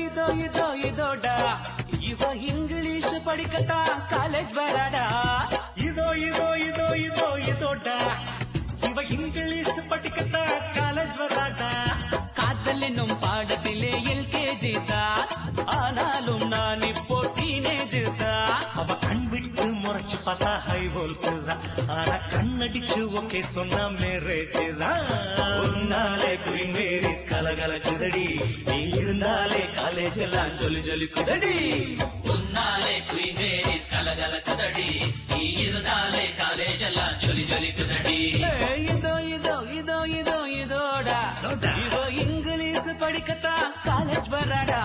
இதோ இதோ இதோடா இவ இங்கிலீஷ் படிக்கத்தான் காலேஜ் வராடா இதோ இதோ இதோ இதோ இதோடா இவ இங்கிலீஷ் படிக்கத்தான் காலேஜ் வராடா காதல் என்னும் பாடத்திலே எல்கேஜி தான் ஆனாலும் நான் இப்போ டீனேஜ் தான் அவ கண் விட்டு முறைச்சு பார்த்தா ஹை வோல்ட்டுதான் ஆனா கண்ணடிச்சு ஓகே சொன்னா மேரேஜ்தான் உன்னாலே குயின் மேரிஸ் கலகலக்குதடி நீ இருந்தாலே காலேஜ் எல்லாம் சொல்லி சொல்லி குதடி உன்னாலே குயின் மேரிஸ் கலகல குதடி நீ இருந்தாலே காலேஜ் எல்லாம் ஜொலி ஜொலி குதடி ஏய், இதோ இதோ இதோ இதோ இதோடா இதோடா. இவ இங்கிலீஷ் படிக்கத்தான் காலேஜ் வராடா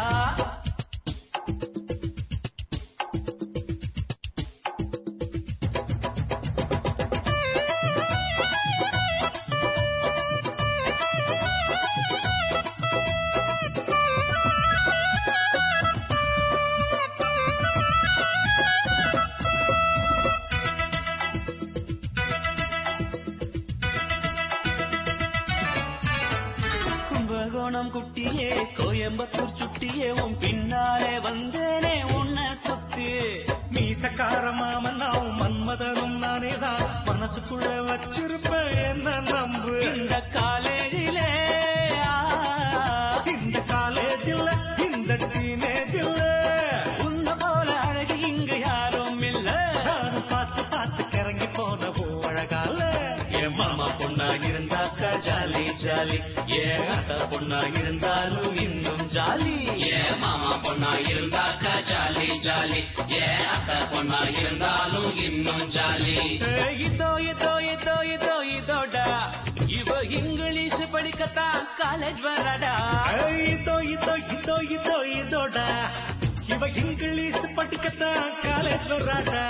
கும்பகோணம் குட்டியே கோயம்புத்தூர் சுட்டியே உன் பின்னாலே வந்தேனே உன்னை சுத்தி மீசக்கார மாமன் நான் மன்மதனும் நானேதான் மனசுக்குள்ள வச்சிருப்பேன் என்ன நம்பு இந்த காலேஜிலே ஆ, இந்த காலேஜில் இந்த டீனேஜில் உன்னை போல அழகு இங்கு யாரும் இல்ல நானும் பார்த்து பார்த்து கிறங்கி போன அழகால என் மாமா பொண்ணா இருந்தாக்கா ஜாலி ஜாலி ஏன் அத்தா பொண்ணா இருந்தாலும் இன்னும் ஜாலி ஏ மாமா பொண்ணா இருந்தாக்க ஜாலி ஜாலி ஏ அத்தை பொண்ணா இருந்தாலும் இன்னும் ஜாலி ஏய், இதோ இதோ இதோ இதோ இதோடா இவ இங்கிலீஷ் படிக்கத்தான் காலேஜ் வராடா ஐ, இதோ இதோ இதோ இதோ இதோடா இவ இங்கிலீஷ் படிக்கத்தான் காலேஜ் வராடா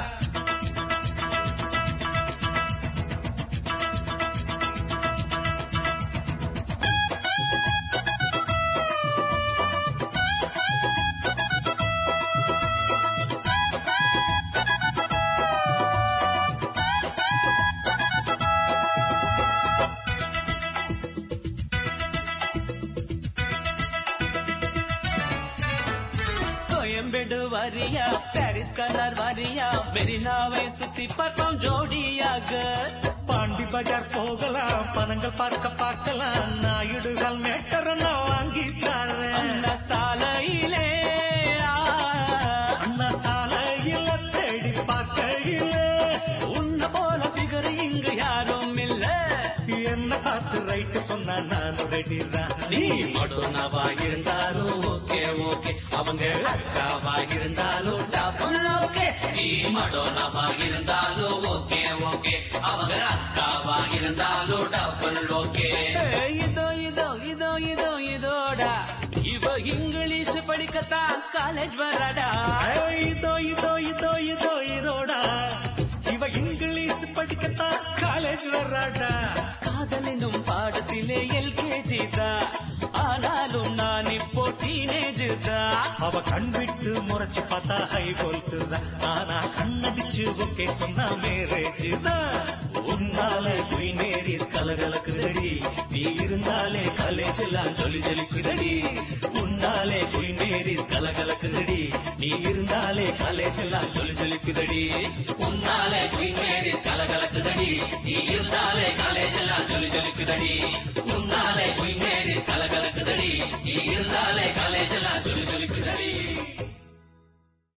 கோயம்பேடு வரியா பாரிஸ் கலர் வரியா மெரினாவை சுத்தி பார்த்தோம் ஜோடியாக பாண்டி பஜார் போகலாம் பணங்கள் பார்க்க பார்க்கலாம் நாயுடுகள் மேட்டர் நான் வாங்கி தரேன் அந்த சாலையிலே ஆ, அண்ணா சாலையில தேடி பார்க்கையில உன்னை போல பிகர் இங்கு யாரும் இல்ல என்ன பார்த்து ரைட்டு சொன்னா நான் ரெடிதான் நீ மடோனாவா இருந்தாலும் ஓகே ஓகே அவங்க அக்காவா இருந்தாலும் டபுள் ஓகே நீ மடோனாவா இருந்தாலும் ஓகே ஓகே அவங்க அக்காவா இருந்தாலும் டபுள் ஓகே ஏய், இதோ இதோ இதோ இதோ இதோடா இவ இங்கிலீஷ் படிக்கத்தான் காலேஜ் வராடா ஐ, இதோ இதோ இதோ இதோ இதோடா இவ இங்கிலீஷ் படிக்கத்தான் காலேஜ் வர்றாடா காதல் என்னும் பாடத்திலே எல்கேஜி தான் ஆனாலும் நான் இப்போ டீனேஜ் தான் அவ கண் விட்டு முறைச்சு பார்த்தா ஹை வோல்ட்டு தான் ஆனா கண்ணடிச்சு ஓகே சொன்னா மேரேஜ் தான் உன்னால குயின் மேரிஸ் கலகலக்குதடி நீ இருந்தாலே காலேஜ் எல்லாம் ஜொலி ஜொலிக்குதடி உன்னாலே குயின் மேரிஸ் கலகலக்குதடி நீ இருந்தாலே காலேஜ் எல்லாம் ஜொலி ஜொலிக்குதடி உன்னாலே குயின் மேரிஸ் கலகலக்குதடி நீ இருந்தாலே காலேஜ் எல்லாம் ஜொலி ஜொலிக்குதடி உன்னாலே குயின் மேரிஸ் கலகலக்குதடி நீ இருந்தாலே காலேஜ் எல்லாம் ஜொலி